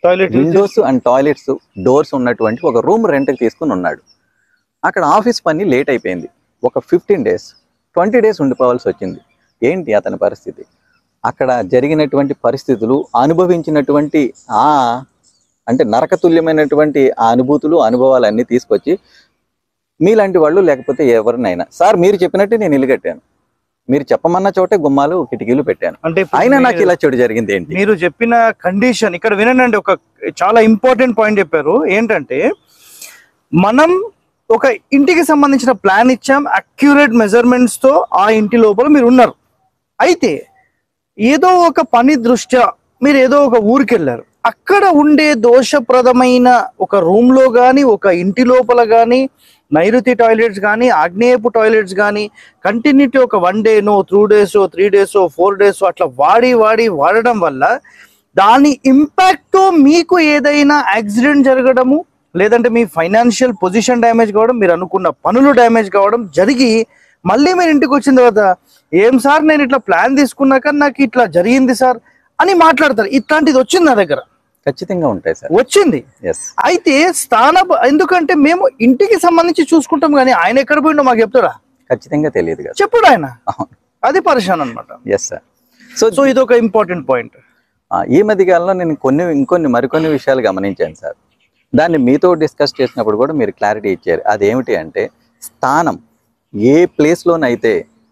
Toilet windows and toilets doors ఉన్నటువంటి ఒక room రెంట్కి తీసుకుని ఉన్నాడు అక్కడ ఆఫీస్ పని లేట్ అయిపోయింది ఒక ఫిఫ్టీన్ డేస్ ట్వంటీ డేస్ ఉండిపోవాల్సి వచ్చింది ఏంటి అతని పరిస్థితి అక్కడ జరిగినటువంటి పరిస్థితులు అనుభవించినటువంటి ఆ అంటే నరకతుల్యమైనటువంటి ఆ అనుభూతులు అనుభవాలన్నీ తీసుకొచ్చి మీలాంటి వాళ్ళు లేకపోతే ఎవరినైనా సార్ మీరు చెప్పినట్టే నేను ఇల్లు కట్టాను మీరు చెప్పమన్న చోటే గుమ్మాలు కిటికీలు పెట్టాను అంటే ఇప్పుడు అయినా నాకు మీరు- ఇలా చెడు జరిగింది ఏంటి మీరు చెప్పిన కండిషన్ ఇక్కడ వినండి ఒక చాలా ఇంపార్టెంట్ పాయింట్ చెప్పారు ఏంటంటే మనం ఒక ఇంటికి సంబంధించిన ప్లాన్ ఇచ్చాం అక్యురేట్ మెజర్మెంట్స్ తో ఆ ఇంటి లోపల మీరు ఉన్నారు అయితే ఏదో ఒక పని దృష్ట్యా మీరు ఏదో ఒక ఊరికి వెళ్ళారు అక్కడ ఉండే దోషప్రదమైన ఒక రూమ్ లో కానీ ఒక ఇంటి లోపల కానీ నైరుతి టాయిలెట్స్ కానీ ఆగ్నేయపు టాయిలెట్స్ కానీ కంటిన్యూటీ ఒక వన్ డేనో two days three days four days అట్లా వాడి వాడి వాడడం వల్ల దాని ఇంపాక్ట్ మీకు ఏదైనా యాక్సిడెంట్ జరగడము లేదంటే మీ ఫైనాన్షియల్ పొజిషన్ డ్యామేజ్ కావడం మీరు అనుకున్న పనులు డ్యామేజ్ కావడం జరిగి మళ్ళీ మీరు ఇంటికి వచ్చిన తర్వాత ఏం సార్ నేను ఇట్లా ప్లాన్ తీసుకున్నాక నాకు ఇట్లా జరిగింది సార్ అని మాట్లాడతారు ఇట్లాంటిది వచ్చింది నా దగ్గర ఖచ్చితంగా ఉంటాయి సార్ వచ్చింది ఎస్ అయితే స్థాన ఎందుకంటే మేము ఇంటికి సంబంధించి చూసుకుంటాం కానీ ఆయన ఎక్కడ పోయిండో మాకు చెప్తాడా ఖచ్చితంగా తెలియదు కదా చెప్పాడు ఆయన అవును అది పరిశాన్ అనమాట ఎస్ సార్ సో సో ఇది ఒక ఇంపార్టెంట్ పాయింట్ ఈ మధ్య కాలంలో నేను కొన్ని ఇంకొన్ని మరికొన్ని విషయాలు గమనించాను సార్ దాన్ని మీతో డిస్కస్ చేసినప్పుడు కూడా మీరు క్లారిటీ ఇచ్చారు అదేమిటి అంటే స్థానం ఏ ప్లేస్లోనైతే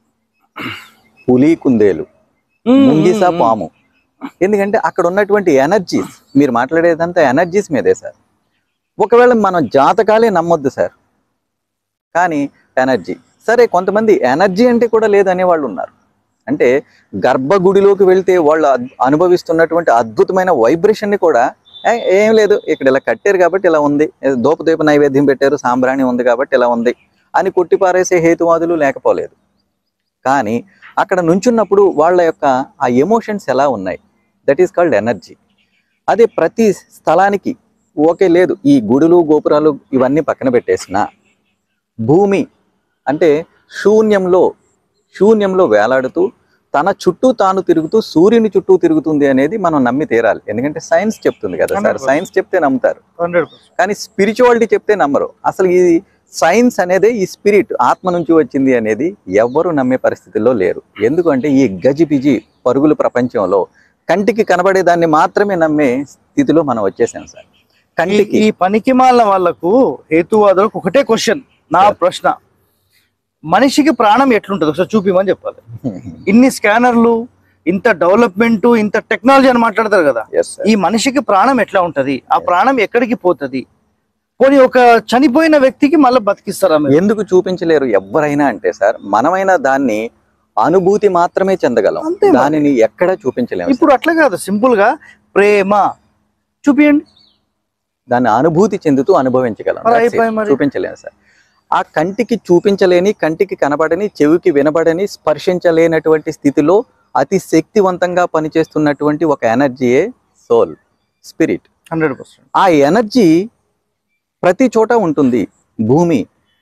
పులి కుందేలు ముంగిస పాము ఎందుకంటే అక్కడ ఉన్నటువంటి ఎనర్జీస్ మీరు మాట్లాడేదంతా ఎనర్జీస్ మీదే సార్ ఒకవేళ మనం జాతకాలే నమ్మొద్దు సార్ కానీ ఎనర్జీ సరే కొంతమంది ఎనర్జీ అంటే కూడా లేదనే వాళ్ళు ఉన్నారు అంటే గర్భగుడిలోకి వెళ్తే వాళ్ళు అద్- అనుభవిస్తున్నటువంటి అద్భుతమైన వైబ్రేషన్ని కూడా "ఏ, ఏం లేదు ఇక్కడ ఇలా కట్టారు కాబట్టి ఇలా ఉంది ఏ, దోపదీప నైవేద్యం పెట్టారు సాంబ్రాణి ఉంది కాబట్టి ఇలా ఉంది అని కొట్టిపారేసే హేతువాదులు లేకపోలేదు కానీ అక్కడ నుంచున్నప్పుడు వాళ్ళ యొక్క ఆ ఎమోషన్స్ ఎలా ఉన్నాయి దట్ ఈస్ కాల్డ్ ఎనర్జీ అదే ప్రతి స్థలానికి ఓకే లేదు ఈ గుడులు గోపురాలు ఇవన్నీ పక్కన పెట్టేసిన భూమి అంటే శూన్యంలో శూన్యంలో వేలాడుతూ తన చుట్టూ తాను తిరుగుతూ సూర్యుని చుట్టూ తిరుగుతుంది అనేది మనం నమ్మి తీరాలి ఎందుకంటే సైన్స్ చెప్తుంది కదా సార్ 100%. సైన్స్ చెప్తే నమ్ముతారు హండ్రెడ్ కానీ స్పిరిచువాలిటీ చెప్తే నమ్మరు అసలు ఈ సైన్స్ అనేది ఈ స్పిరిట్ ఆత్మ నుంచి వచ్చింది అనేది ఎవ్వరు నమ్మే పరిస్థితుల్లో లేరు ఎందుకంటే ఈ గజిబిజి పరుగుల ప్రపంచంలో కంటికి కనబడే దాన్ని మాత్రమే నమ్మే స్థితిలో మనం వచ్చేసాం సార్ ఈ కంటికి ఈ పనికి మాలిన వాళ్ళకు హేతువాదులకు ఒకటే క్వశ్చన్ నా Sir. ప్రశ్న మనిషికి ప్రాణం ఎట్లుంటది ఒకసారి చూపిమని చెప్పాలి ఇన్ని స్కానర్లు ఇంత డెవలప్మెంట్ ఇంత టెక్నాలజీ అని మాట్లాడతారు కదా ఎస్ సార్ ఈ మనిషికి ప్రాణం ఎట్లా ఉంటది ఆ ప్రాణం ఎక్కడికి పోతది పోనీ ఒక చనిపోయిన వ్యక్తికి మళ్ళీ బతికిస్తారా మీరు? ఎందుకు చూపించలేరు ఎవరైనా అంటే సార్ మనమైనా దాన్ని అనుభూతి మాత్రమే చెందగలం అంతే మరి. దానిని ఎక్కడ చూపించలేము సార్. ఇప్పుడు అట్లా కాదు సింపుల్ గా ప్రేమ చూపియండి దాన్ని అనుభూతి చెందుతూ అనుభవించగలం మరి That's it. అయిపోయి మరి. చూపించలేము సార్ ఆ కంటికి చూపించలేని కంటికి కనబడని చెవికి వినబడని స్పర్శించలేనటువంటి స్థితిలో అతి శక్తివంతంగా పనిచేస్తున్నటువంటి ఒక ఎనర్జీయే సోల్ స్పిరిట్ హండ్రెడ్ పర్సెంట్ ఆ ఎనర్జీ ప్రతి చోట ఉంటుంది భూమి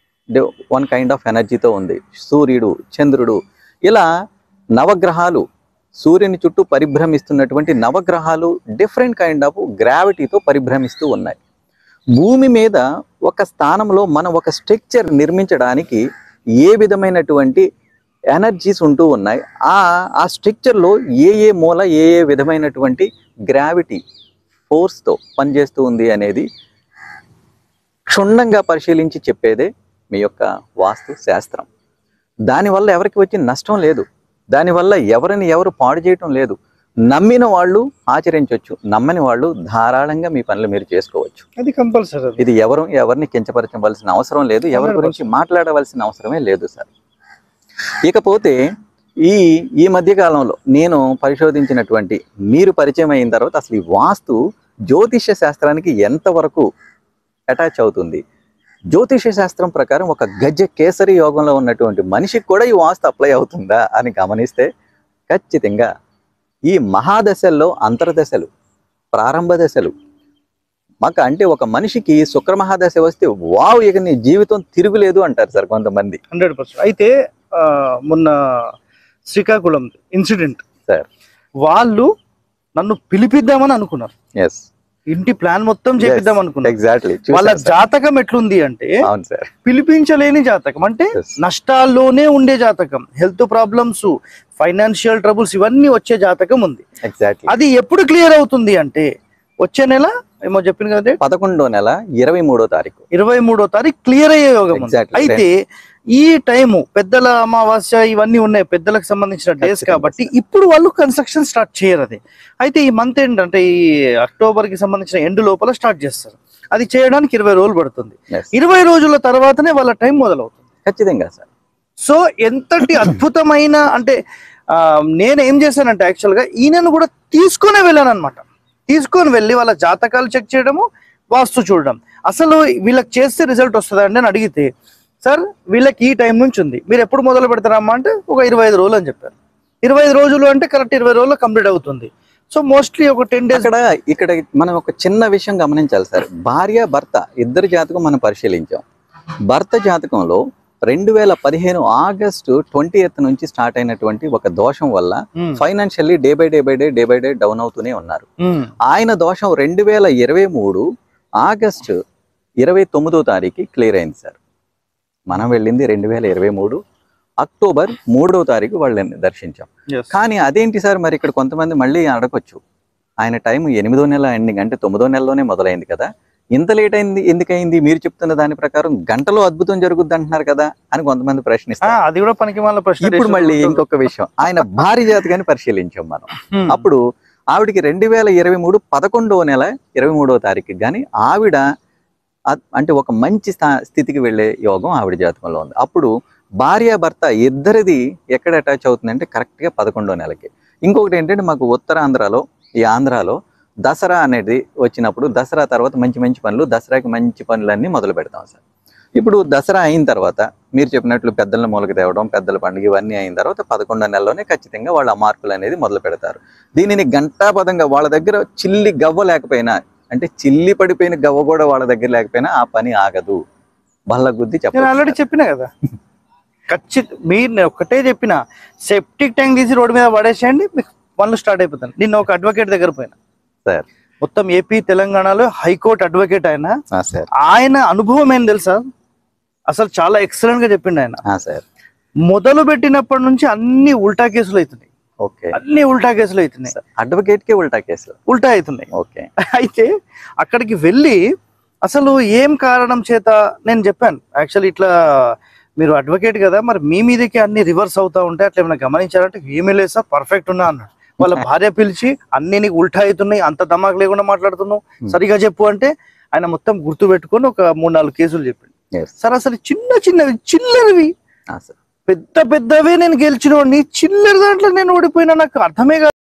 వన్ కైండ్ ఆఫ్ ఎనర్జీతో ఉంది సూర్యుడు చంద్రుడు ఇలా నవగ్రహాలు సూర్యుని చుట్టూ పరిభ్రమిస్తున్నటువంటి నవగ్రహాలు డిఫరెంట్ కైండ్ ఆఫ్ గ్రావిటీతో పరిభ్రమిస్తూ ఉన్నాయి భూమి మీద ఒక స్థానంలో మనం ఒక స్ట్రక్చర్ నిర్మించడానికి ఏ విధమైనటువంటి ఎనర్జీస్ ఉంటూ ఉన్నాయి ఆ ఆ స్ట్రక్చర్లో ఏ ఏ మూల ఏ ఏ విధమైనటువంటి గ్రావిటీ ఫోర్స్తో పనిచేస్తూ ఉంది అనేది క్షుణ్ణంగా పరిశీలించి చెప్పేదే మీ యొక్క వాస్తు శాస్త్రం దానివల్ల ఎవరికి వచ్చి నష్టం లేదు దానివల్ల ఎవరిని ఎవరు పాడు చేయటం లేదు నమ్మిన వాళ్ళు ఆచరించవచ్చు నమ్మని వాళ్ళు ధారాళంగా మీ పనులు మీరు చేసుకోవచ్చు అది కంపల్సరీ ఇది ఎవరు ఎవరిని కించపరచవలసిన అవసరం లేదు ఎవరి గురించి మాట్లాడవలసిన అవసరమే లేదు సార్ ఇకపోతే ఈ ఈ మధ్య కాలంలో నేను పరిశోధించినటువంటి మీరు పరిచయం అయిన తర్వాత అసలు ఈ వాస్తు జ్యోతిష్య శాస్త్రానికి ఎంతవరకు అటాచ్ అవుతుంది జ్యోతిష్య శాస్త్రం ప్రకారం ఒక గజ కేసరి యోగంలో ఉన్నటువంటి మనిషికి కూడా ఈ వాస్తు అప్లై అవుతుందా అని గమనిస్తే ఖచ్చితంగా ఈ మహాదశల్లో అంతర్దశలు ప్రారంభ దశలు మాకు అంటే ఒక మనిషికి శుక్ర మహాదశ వస్తే వావ్ ఇక నీ జీవితం తిరుగులేదు అంటారు సార్ కొంతమంది హండ్రెడ్ పర్సెంట్ అయితే ఆ, మొన్న శ్రీకాకుళం ఇన్సిడెంట్ సార్ వాళ్ళు నన్ను పిలిపిద్దామని అనుకున్నారు ఎస్ ఇంటి ప్లాన్ మొత్తం చేపిద్దాం అనుకున్నాం ఎగ్జాక్ట్లీ వాళ్ళ జాతకం ఎట్లుంది అంటే అవును సార్ పిలిపించలేని జాతకం అంటే Yes. నష్టాల్లోనే ఉండే జాతకం హెల్త్ ప్రాబ్లమ్స్ ఫైనాన్షియల్ ట్రబుల్స్ ఇవన్నీ వచ్చే జాతకం ఉంది ఎగ్జాక్ట్లీ అది ఎప్పుడు క్లియర్ అవుతుంది అంటే వచ్చే నెల ఏమో చెప్పిన కదా పదకొండో నెల ఇరవై మూడో తారీఖు ఇరవై మూడో తారీఖు క్లియర్ అయ్యే యోగం ఉంది. Exactly. అయితే ఈ టైము పెద్దల అమావాస్య ఇవన్నీ ఉన్నాయి పెద్దలకు సంబంధించిన డేస్ ఖచ్చితంగా కాబట్టి ఇప్పుడు వాళ్ళు కన్స్ట్రక్షన్ స్టార్ట్ చేయరు అది అయితే ఈ మంత్ ఏంటంటే ఈ అక్టోబర్ కి సంబంధించిన ఎండ్ లోపల స్టార్ట్ చేస్తారు అది చేయడానికి ఇరవై రోజులు పడుతుంది Yes. ఇరవై రోజుల తర్వాతనే వాళ్ళ టైం మొదలవుతుంది ఖచ్చితంగా సార్ సో ఎంతటి అద్భుతమైన అంటే ఆ, నేను ఏం చేశానంటే యాక్చువల్ గా ఈయనను కూడా తీసుకునే వెళ్ళాను అనమాట తీసుకొని వెళ్ళి వాళ్ళ జాతకాలు చెక్ చేయడము వాస్తు చూడడం అసలు వీళ్ళకి చేస్తే రిజల్ట్ వస్తుందా అండి అని అడిగితే సార్ వీళ్ళకి ఈ టైం నుంచి ఉంది మీరు ఎప్పుడు మొదలు పెడతారమ్మా అంటే ఒక ఇరవై ఐదు రోజులు అని చెప్పారు ఇరవై ఐదు రోజులు అంటే కరెక్ట్ ఇరవై రోజుల్లో కంప్లీట్ అవుతుంది సో మోస్ట్లీ ఒక టెన్ డేస్ అక్కడ ఇక్కడ మనం ఒక చిన్న విషయం గమనించాలి సార్ భార్య భర్త ఇద్దరి జాతకం మనం పరిశీలించాం భర్త జాతకంలో రెండు వేల పదిహేను ఆగస్టు ట్వంటీ ఎయిత్ నుంచి స్టార్ట్ అయినటువంటి ఒక దోషం వల్ల financially day by day by day day by day down అవుతూనే ఉన్నారు ఆయన దోషం రెండు వేల ఇరవై మూడు ఆగస్టు ఇరవై తొమ్మిదో తారీఖు క్లియర్ అయింది సార్ మనం వెళ్ళింది రెండు వేల ఇరవై మూడు అక్టోబర్ మూడో తారీఖు వాళ్ళని దర్శించాం కానీ అదేంటి సార్ మరి ఇక్కడ కొంతమంది మళ్ళీ అడగొచ్చు ఆయన టైం ఎనిమిదో నెల ఎండింగ్ అంటే తొమ్మిదో నెలలోనే మొదలైంది కదా ఇంత లేట్ అయింది ఎందుకయింది మీరు చెప్తున్న దాని ప్రకారం గంటలో అద్భుతం జరుగుద్ది అంటున్నారు కదా అని కొంతమంది ప్రశ్నిస్తారు అది కూడా పనికి వాళ్ళ ప్రశ్న ఇప్పుడు మళ్ళీ ఇంకొక విషయం ఆయన భార్య జాతకాన్ని పరిశీలించాం మనం అప్పుడు ఆవిడికి రెండు వేల ఇరవై మూడు పదకొండవ నెల ఇరవై మూడవ తారీఖు కానీ ఆవిడ అ- అంటే ఒక మంచి స్థా- స్థితికి వెళ్ళే యోగం ఆవిడ జాతకంలో ఉంది అప్పుడు భార్య భర్త ఇద్దరిది ఎక్కడ అటాచ్ అవుతుందంటే కరెక్ట్గా పదకొండో నెలకి ఇంకొకటి ఏంటంటే మాకు ఉత్తరాంధ్రలో ఈ ఆంధ్రాలో దసరా అనేది వచ్చినప్పుడు దసరా తర్వాత మంచి మంచి పనులు దసరాకి మంచి పనులన్నీ మొదలు పెడతాం సార్ ఇప్పుడు దసరా అయిన తర్వాత మీరు చెప్పినట్లు పెద్దల మూలకి తేవడం పెద్దల పండుగ ఇవన్నీ అయిన తర్వాత పదకొండో నెలలోనే ఖచ్చితంగా వాళ్ళ మార్పులు అనేది మొదలు పెడతారు దీనిని గంటాపదంగా వాళ్ళ దగ్గర చిల్లి గవ్వ లేకపోయినా అంటే చిల్లి పడిపోయిన గవ్వ కూడా వాళ్ళ దగ్గర లేకపోయినా ఆ పని ఆగదు బల్ల గుద్ది నేను ఆల్రెడీ చెప్పాలి చెప్పిన కదా ఖచ్చిత మీరు నేను ఒకటే చెప్పిన సెప్టిక్ ట్యాంక్ తీసి రోడ్డు మీద పడేసేయండి మీకు పనులు స్టార్ట్ అయిపోతాను నిన్న ఒక అడ్వకేట్ దగ్గర పోయినా సార్ మొత్తం ఏపీ తెలంగాణలో హైకోర్టు అడ్వకేట్ ఆయన సార్ ఆయన అనుభవం ఏం తెలుసా అసలు చాలా ఎక్సలెంట్ గా చెప్పిండు ఆయన సార్ మొదలు పెట్టినప్పటి నుంచి అన్ని ఉల్టా కేసులు అవుతున్నాయి ఓకే అన్ని ఉల్టా కేసులు అవుతున్నాయి అడ్వకేట్ కి ఉల్టా కేసు ఉల్టా అవుతున్నాయి ఓకే అయితే అక్కడికి వెళ్ళి అసలు ఏం కారణం చేత నేను చెప్పాను యాక్చువల్లీ ఇట్లా మీరు అడ్వకేట్ కదా మరి మీ మీదకి అన్ని రివర్స్ అవుతా ఉంటాయి అట్లా ఏమైనా గమనించారంటే ఏమీ లేదు సార్ పర్ఫెక్ట్ ఉన్నా అన్నాడు వాళ్ళ భార్య పిలిచి అన్ని నీకు ఉల్టా అవుతున్నాయి అంత దమాక్ లేకుండా మాట్లాడుతున్నావు సరిగా చెప్పు అంటే ఆయన మొత్తం గుర్తు పెట్టుకొని ఒక మూడు నాలుగు కేసులు చెప్పిండు ఎస్ సార్ అసలు చిన్న చిన్నవి చిల్లరవి సార్ పెద్ద పెద్దవే నేను గెలిచిన చిల్లర దాంట్లో నేను ఓడిపోయినా నాకు అర్థమే కాదు